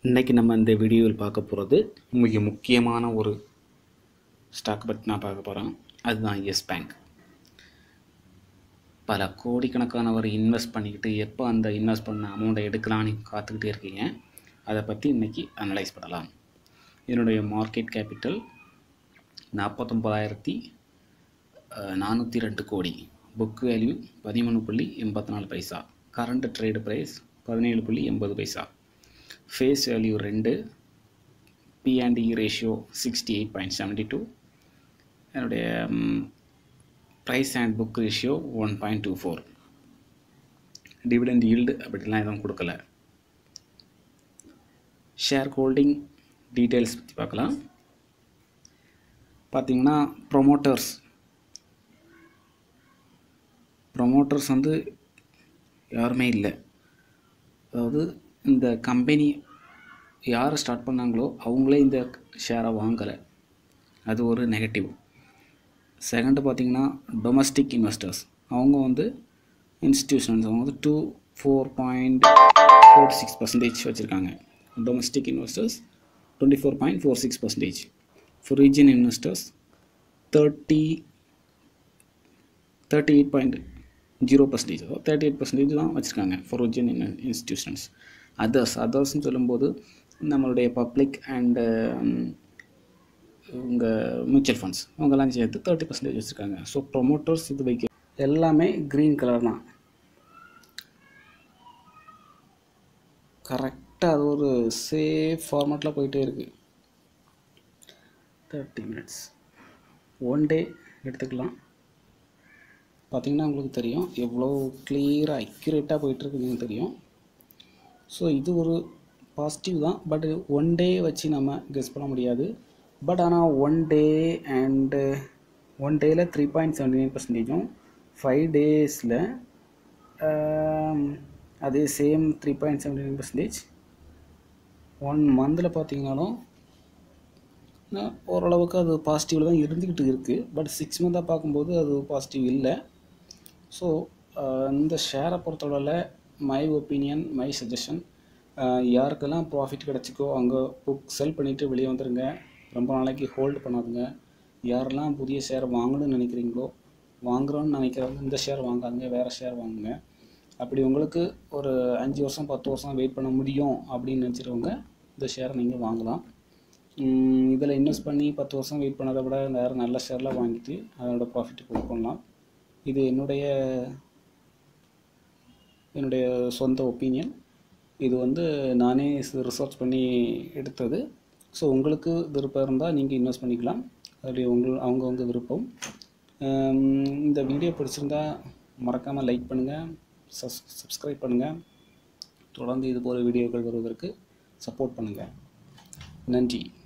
இன்றைக்கி நம்ம இந்த வீடியோவில் பார்க்க போகிறது மிக முக்கியமான ஒரு ஸ்டாக் பற்றி நான் பார்க்க போகிறேன் அதுதான் எஸ் பேங்க் பல கோடிக்கணக்கானவர் இன்வெஸ்ட் பண்ணிக்கிட்டு எப்போ அந்த இன்வெஸ்ட் பண்ண அமௌண்ட்டை எடுக்கலான்னு காத்துக்கிட்டே இருக்கீங்க அதை பற்றி இன்றைக்கி அனலைஸ் பண்ணலாம் என்னுடைய மார்க்கெட் கேபிட்டல் நாற்பத்தொம்பதாயிரத்தி நானூற்றி ரெண்டு கோடி புக் வேல்யூ பதிமூணு புள்ளி எண்பத்தி நாலு பைசா கரண்ட் ட்ரேடு ப்ரைஸ் பதினேழு புள்ளி எண்பது பைசா ஃபேஸ் வேல்யூ ரெண்டு பிஆன்டி ratio sixty eight point seventy two என்னுடைய price and book ratio one point two four dividend yield அப்படிலாம் எதுவும் கொடுக்கல ஷேர் ஹோல்டிங் டீட்டெயில்ஸ் பற்றி பார்க்கலாம் பார்த்தீங்கன்னா ப்ரொமோட்டர்ஸ் ப்ரொமோட்டர்ஸ் வந்து யாருமே இல்லை அதாவது இந்த கம்பெனி யார் ஸ்டார்ட் பண்ணாங்களோ அவங்களே இந்த ஷேரை வாங்கலை அது ஒரு நெகட்டிவ் செகண்டு பார்த்திங்கன்னா டொமஸ்டிக் இன்வெஸ்டர்ஸ் அவங்க வந்து இன்ஸ்டியூஷன்ஸ் அவங்க வந்து two four point four six percentage வச்சுருக்காங்க domestic investors twenty four point four six percentage foreign investors thirty thirty eight point zero percentage thirty eight percentage தான் வச்சுருக்காங்க ஃபாரிஜியன் இன்ஸ்டியூஷன்ஸ் அதர்ஸ் அதர்ஸ்னு சொல்லும்போது நம்மளுடைய பப்ளிக் அண்டு உங்கள் mutual funds அவங்கெல்லாம் சேர்த்து தேர்ட்டி பர்சன்டேஜ் வச்சுருக்காங்க ஸோ ப்ரொமோட்டர்ஸ் இது வைக்க எல்லாமே க்ரீன் கலர் தான் கரெக்டாக அது ஒரு சேஃப் ஃபார்மேட்டில் போயிட்டே இருக்குது தேர்ட்டி மினிட்ஸ் ஒன் டே எடுத்துக்கலாம் பார்த்திங்கன்னா உங்களுக்கு தெரியும் எவ்வளோ கிளியராக அக்யூரேட்டாக போயிட்டுருக்குன்னு தெரியும் ஸோ இது ஒரு பாசிட்டிவ் தான் பட் ஒன் டே வச்சு நம்ம கெஸ் பண்ண முடியாது பட் ஆனால் ஒன் டே அண்டு ஒன் டேயில் த்ரீ பாயிண்ட் செவன்டி நைன் பர்சன்டேஜும் ஃபைவ் டேஸில் அதே same three point seventy nine percentage one மந்தில் பார்த்தீங்கனாலும் ஓரளவுக்கு அது பாசிட்டிவில் தான் இருந்துக்கிட்டு இருக்குது பட் சிக்ஸ் மந்தாக பார்க்கும்போது அது பாசிட்டிவ் இல்லை ஸோ இந்த ஷேரை பொறுத்தளவில் மை ஒப்பீனியன் மை சஜஷன் யாருக்கெல்லாம் ப்ராஃபிட் கிடச்சிக்கோ அங்கே புக் செல் பண்ணிவிட்டு வெளியே வந்துடுங்க ரொம்ப நாளைக்கு ஹோல்டு பண்ணாதுங்க யாரெல்லாம் புதிய ஷேர் வாங்கணும்னு நினைக்கிறீங்களோ வாங்குகிறோன்னு நினைக்கிறவங்க இந்த ஷேர் வாங்காதுங்க வேறு ஷேர் வாங்குங்க அப்படி உங்களுக்கு ஒரு அஞ்சு வருஷம் பத்து வருஷம் வெயிட் பண்ண முடியும் அப்படின்னு நினச்சிருவங்க இந்த ஷேரை நீங்கள் வாங்கலாம் இதில் இன்வெஸ்ட் பண்ணி பத்து வருஷம் வெயிட் பண்ணதை விட வேறு நல்ல ஷேர்லாம் வாங்கிட்டு அதோட ப்ராஃபிட் புக் பண்ணலாம் இது என்னுடைய என்னுடைய சொந்த ஒப்பீனியன் இது வந்து நானே ரிசர்ச் பண்ணி எடுத்தது ஸோ உங்களுக்கு விருப்பம் இருந்தால் நீங்கள் இன்வெஸ்ட் பண்ணிக்கலாம் அது உங்கள் அவங்கவுங்க விருப்பம் இந்த வீடியோ பிடிச்சிருந்தா மறக்காமல் லைக் பண்ணுங்கள் சஸ் சப்ஸ்கிரைப் பண்ணுங்கள் தொடர்ந்து இது போல் வீடியோக்கள் வருவதற்கு சப்போர்ட் பண்ணுங்கள் நன்றி